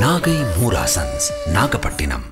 நாகை மூராசன்ஸ் நாகப்பட்டினம்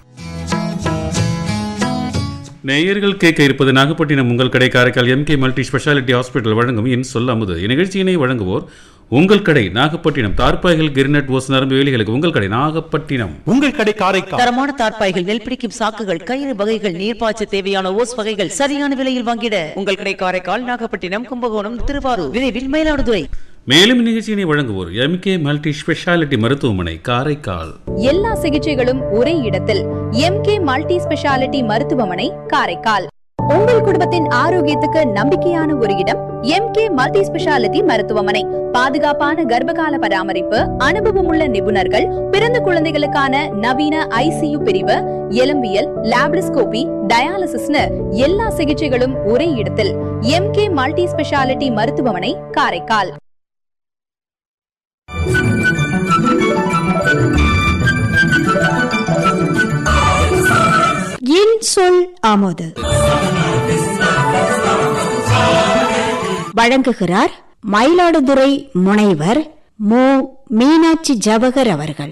நேயர்கள் கேட்க இருப்பது நாகப்பட்டினம் உங்கள் கடை Karaikal MK multi speciality hospital வழங்கும் என் சொல் அமுது இந்நிகழ்ச்சியினை வழங்குவோர் உங்கள் கடை நாகப்பட்டினம் தார்பாய்கள் கிரினட் ஓஸ் நரம்பு வேலிகளுக்கு உங்கள் கடை நாகப்பட்டினம் உங்கள் கடை காரைக்கால் தரமான தார்ப்பாய்கள் நெல் பிடிக்கும் சாக்குகள் கயிறு வகைகள் நீர்ப்பாய்ச்ச தேவையான ஓஸ் வகைகள் சரியான விலையில் வாங்கிட உங்கள் கடை காரைக்கால் நாகப்பட்டினம் கும்பகோணம் திருவாரூர் விரைவில் மயிலாடுதுறை மேலும் இந்நிகழ்ச்சியினை வழங்குவோர் எம்கே மல்டி ஸ்பெஷாலிட்டி மருத்துவமனை காரைக்கால் எல்லா சிகிச்சைகளும் ஒரே இடத்தில் எம்கே மல்டி ஸ்பெஷாலிட்டி மருத்துவமனை காரைக்கால் உங்கள் குடும்பத்தின் ஆரோக்கியத்துக்கு நம்பிக்கையான ஒரு இடம் எம்கே மல்டி ஸ்பெஷாலிட்டி மருத்துவமனை பாதுகாப்பான கர்ப்பகால பராமரிப்பு அனுபவமுள்ள நிபுணர்கள் பிறந்த குழந்தைகளுக்கான நவீன ஐசியு பிரிவு எலும்பியல் லாப்ரிஸ்கோபி டயாலிசிஸ்னு எல்லா சிகிச்சைகளும் ஒரே இடத்தில் எம்கே மல்டி ஸ்பெஷாலிட்டி மருத்துவமனை காரைக்கால் என் சொல் ஆமோது வழங்குகிறார் மயிலாடுதுறை முனைவர் மு மீனாட்சி ஜவகர் அவர்கள்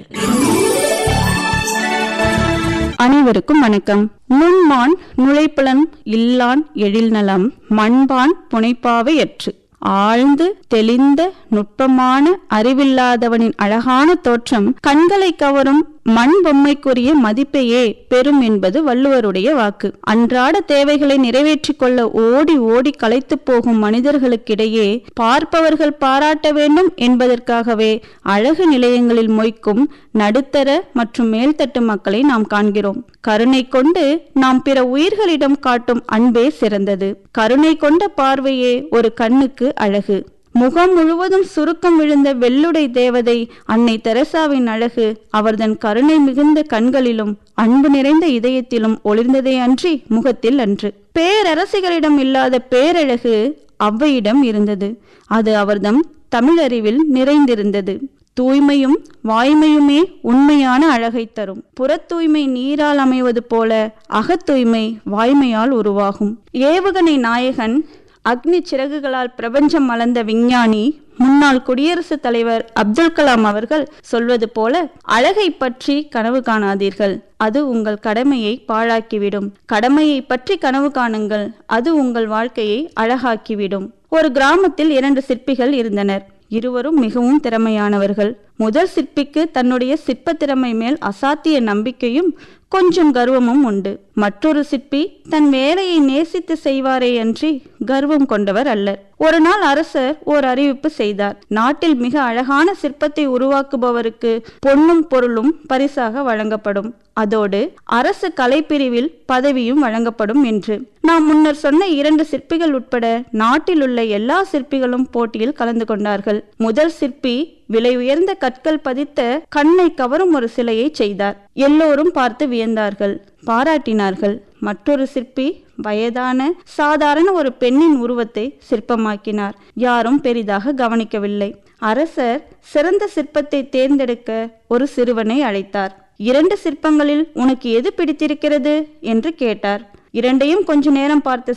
அனைவருக்கும் வணக்கம் நுண்மான் நுழைப்புலன் இல்லான் எழில்நலம் மண்பான் புனைப்பாவையற்று ஆழ்ந்து தெளிந்த நுட்பமான அறிவில்லாதவனின் அழகான தோற்றம் கண்களை கவரும் மண் பொம்மைக்குரிய மதிப்பையே பெறும் என்பது வள்ளுவருடைய வாக்கு அன்றாட தேவைகளை நிறைவேற்றிக் கொள்ள ஓடி ஓடி களைத்து போகும் மனிதர்களுக்கிடையே பார்ப்பவர்கள் பாராட்ட வேண்டும் என்பதற்காகவே அழகு நிலையங்களில் மொய்க்கும் நடுத்தர மற்றும் மேல்தட்டு மக்களை நாம் காண்கிறோம் கருணை கொண்டு நாம் பிற உயிர்களிடம் காட்டும் அன்பே சிறந்தது கருணை கொண்ட பார்வையே ஒரு கண்ணுக்கு அழகு முகம் முழுவதும் சுருக்கம் விழுந்த வெள்ளுடை தேவதை அன்னை தெரசாவின் அழகு அவர்தன் கருணை மிகுந்த கண்களிலும் அன்பு நிறைந்த இதயத்திலும் ஒளிர்ந்ததே அன்றி முகத்தில் அன்று பேரரசிகளிடம் இல்லாத பேரழகு ஔவையிடம் இருந்தது அது அவர்தம் தமிழறிவில் நிறைந்திருந்தது தூய்மையும் வாய்மையுமே உண்மையான அழகை தரும் புறத்தூய்மை நீரால் அமைவது போல அகத்தூய்மை வாய்மையால் உருவாகும் ஏவுகணை நாயகன் அக்னி சிறகுகளால் பிரபஞ்சம் மலர்ந்த விஞ்ஞானி முன்னாள் குடியரசுத் தலைவர் அப்துல் கலாம் அவர்கள் சொல்வது போல அழகை பற்றி கனவு காணாதீர்கள் அது உங்கள் கடமையை பாழாக்கிவிடும் கடமையை பற்றி கனவு காணுங்கள் அது உங்கள் வாழ்க்கையை அழகாக்கிவிடும் ஒரு கிராமத்தில் இரண்டு சிற்பிகள் இருந்தனர் இருவரும் மிகவும் திறமையானவர்கள் முதல் சிற்பிக்கு தன்னுடைய சிற்ப திறமை மேல் அசாத்திய நம்பிக்கையும் கொஞ்சம் கர்வமும் உண்டு மற்றொரு சிற்பி தன் வேலையை நேசித்து செய்வாரே அன்றி கர்வம் கொண்டவர் அல்லர் ஒரு நாள் அரசர் ஓர் அறிவிப்பு செய்தார் நாட்டில் மிக அழகான சிற்பத்தை உருவாக்குபவருக்கு பொன்னும் பொருளும் பரிசாக வழங்கப்படும் அதோடு அரசு கலைப்பிரிவில் பதவியும் வழங்கப்படும் என்று நாம் முன்னர் சொன்ன இரண்டு சிற்பிகள் உட்பட நாட்டில் உள்ள எல்லா சிற்பிகளும் போட்டியில் கலந்து கொண்டார்கள் முதல் சிற்பி விலை உயர்ந்த கற்கள் பதித்த கண்ணை கவரும் ஒரு சிலையை செய்தார் எல்லோரும் பார்த்து வியந்தார்கள் பாராட்டினார்கள் மற்றொரு சிற்பி வயதான சாதாரண ஒரு பெண்ணின் உருவத்தை சிற்பமாக்கினார் யாரும் பெரிதாக கவனிக்கவில்லை அரசர் சிறந்த சிற்பத்தை தேர்ந்தெடுக்க ஒரு சிறுவனை அழைத்தார் இரண்டு சிற்பங்களில் உனக்கு எது பிடித்திருக்கிறது என்று கேட்டார் இரண்டையும் கொஞ்ச நேரம் பார்த்த